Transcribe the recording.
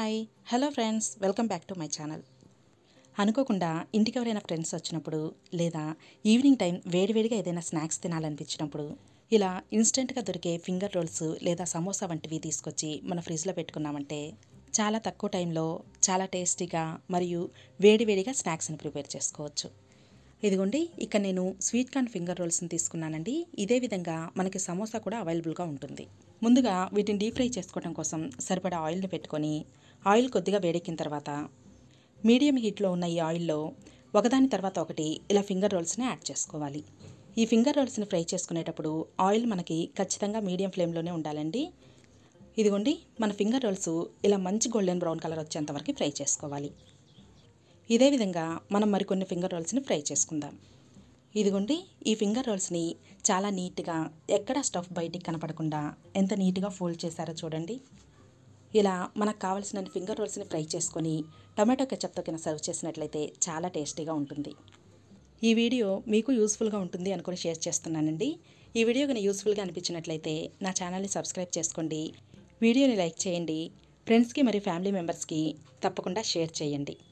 hi hello friends welcome back to my channel అనుకోకుండా ఇంటికి ఎవరైనా ఫ్రెండ్స్ వచ్చినప్పుడు లేదా ఈవినింగ్ టైం వేడివేడిగా ఏదైనా స్నాక్స్ తినాలనిపించినప్పుడు ఇలా ఇన్స్టెంట్గా దొరికే ఫింగర్ రోల్స్ లేదా సమోసా వంటివి తీసుకొచ్చి మన ఫ్రిడ్జ్లో పెట్టుకున్నామంటే చాలా తక్కువ టైంలో చాలా టేస్టీగా మరియు వేడివేడిగా స్నాక్స్ని ప్రిపేర్ చేసుకోవచ్చు ఇదిగోండి ఇక్కడ నేను స్వీట్ కార్న్ ఫింగర్ రోల్స్ని తీసుకున్నానండి ఇదే విధంగా మనకి సమోసా కూడా అవైలబుల్గా ఉంటుంది ముందుగా వీటిని డీప్ ఫ్రై చేసుకోవడం కోసం సరిపడా ఆయిల్ని పెట్టుకొని ఆయిల్ కొద్దిగా వేడెక్కిన తర్వాత మీడియం హీట్లో ఉన్న ఈ ఆయిల్లో ఒకదాని తర్వాత ఒకటి ఇలా ఫింగర్ రోల్స్ని యాడ్ చేసుకోవాలి ఈ ఫింగర్ రోల్స్ని ఫ్రై చేసుకునేటప్పుడు ఆయిల్ మనకి ఖచ్చితంగా మీడియం ఫ్లేమ్లోనే ఉండాలండి ఇదిగోండి మన ఫింగర్ రోల్స్ ఇలా మంచి గోల్డెన్ బ్రౌన్ కలర్ వచ్చేంత వరకు ఫ్రై చేసుకోవాలి ఇదే విధంగా మనం మరికొన్ని ఫింగర్ రోల్స్ని ఫ్రై చేసుకుందాం ఇదిగోండి ఈ ఫింగర్ రోల్స్ని చాలా నీట్గా ఎక్కడ స్టఫ్ బయటికి కనపడకుండా ఎంత నీట్గా ఫోల్డ్ చేశారో చూడండి ఇలా మనకు కావాల్సిన ఫింగర్ రోల్స్ని ఫ్రై చేసుకొని టమాటో కెచప్తో కింద సర్వ్ చేసినట్లయితే చాలా టేస్టీగా ఉంటుంది ఈ వీడియో మీకు యూస్ఫుల్గా ఉంటుంది అనుకుని షేర్ చేస్తున్నానండి ఈ వీడియో కనుక యూస్ఫుల్గా అనిపించినట్లయితే నా ఛానల్ని సబ్స్క్రైబ్ చేసుకోండి వీడియోని లైక్ చేయండి ఫ్రెండ్స్కి మరియు ఫ్యామిలీ మెంబర్స్కి తప్పకుండా షేర్ చేయండి